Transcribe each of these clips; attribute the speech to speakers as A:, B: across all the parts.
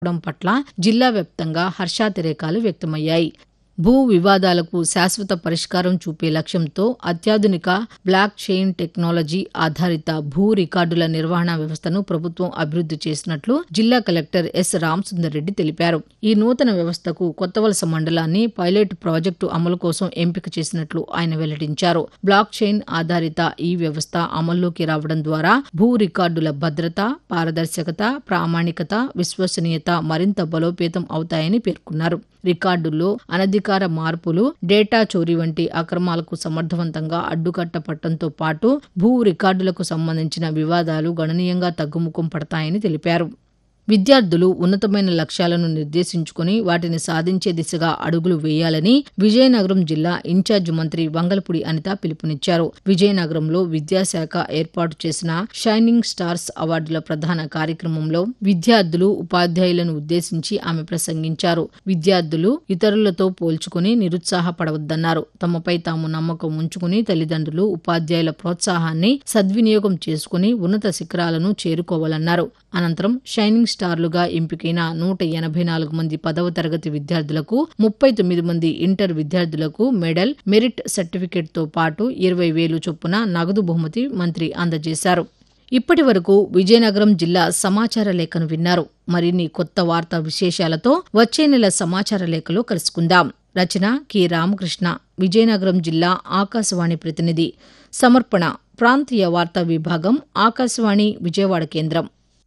A: అవడం పట్ల జిల్లా వ్యాప్తంగా హర్షాతిరేకాలు వ్యక్తమయ్యాయి భూ వివాదాలకు శాశ్వత పరిష్కారం చూపే లక్ష్యంతో అత్యాధునిక బ్లాక్ చైన్ టెక్నాలజీ ఆధారిత భూ రికార్డుల నిర్వహణ వ్యవస్థను ప్రభుత్వం అభివృద్ధి చేసినట్లు జిల్లా కలెక్టర్ ఎస్ రామసుందర్ రెడ్డి తెలిపారు ఈ నూతన వ్యవస్థకు కొత్తవలస మండలాన్ని పైలట్ ప్రాజెక్టు అమలు కోసం ఎంపిక చేసినట్లు ఆయన వెల్లడించారు బ్లాక్ చైన్ ఆధారిత ఈ వ్యవస్థ అమల్లోకి రావడం ద్వారా భూ రికార్డుల భద్రత పారదర్శకత ప్రామాణికత విశ్వసనీయత మరింత బలోపేతం అవుతాయని పేర్కొన్నారు రికార్డుల్లో అనధికార మార్పులు డేటా చోరీ వంటి అక్రమాలకు సమర్థవంతంగా అడ్డుకట్టపట్టడంతో పాటు భూ రికార్డులకు సంబంధించిన వివాదాలు గణనీయంగా తగ్గుముఖం పడతాయని తెలిపారు విద్యార్థులు ఉన్నతమైన లక్ష్యాలను నిర్దేశించుకుని వాటిని సాధించే దిశగా అడుగులు వేయాలని విజయనగరం జిల్లా ఇన్ఛార్జ్ మంత్రి వంగలపూడి అనిత పిలుపునిచ్చారు విజయనగరంలో విద్యాశాఖ ఏర్పాటు చేసిన షైనింగ్ స్టార్స్ అవార్డుల ప్రధాన కార్యక్రమంలో విద్యార్థులు ఉపాధ్యాయులను ఉద్దేశించి ఆమె ప్రసంగించారు విద్యార్థులు ఇతరులతో పోల్చుకుని నిరుత్సాహపడవద్దన్నారు తమపై తాము నమ్మకం ఉంచుకుని తల్లిదండ్రులు ఉపాధ్యాయుల ప్రోత్సాహాన్ని సద్వినియోగం చేసుకుని ఉన్నత శిఖరాలను చేరుకోవాలన్నారు అనంతరం షైనింగ్ స్టార్లుగా ఎంపికైన నూట ఎనభై నాలుగు మంది పదవ తరగతి విద్యార్థులకు ముప్పై తొమ్మిది మంది ఇంటర్ విద్యార్థులకు మెడల్ మెరిట్ సర్టిఫికెట్తో పాటు ఇరవై వేలు చొప్పున నగదు బహుమతి మంత్రి అందజేశారు ఇప్పటి వరకు విజయనగరం జిల్లా సమాచార లేఖను విన్నారు మరిన్ని కొత్త వార్తా విశేషాలతో వచ్చే నెల సమాచార లేఖలో కలుసుకుందాం రచన కె రామకృష్ణ విజయనగరం జిల్లా ఆకాశవాణి ప్రతినిధి సమర్పణ ప్రాంతీయ వార్తా విభాగం ఆకాశవాణి విజయవాడ కేంద్రం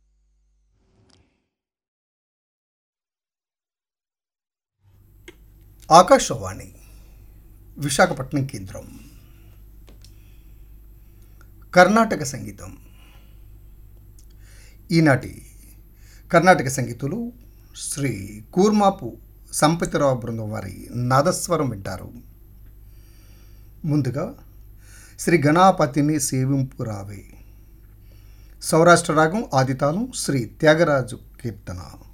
B: ఆకాశవాణి విశాఖపట్నం కేంద్రం కర్ణాటక సంగీతం ఈనాటి కర్ణాటక సంగీతులు శ్రీ కూర్మాపు సంపతిరావు బృందం వారి నాదస్వరం వింటారు ముందుగా శ్రీ గణాపతిని సేవింపు రావే సౌరాష్ట్ర రాగం ఆదితాళం శ్రీ త్యాగరాజు కీర్తన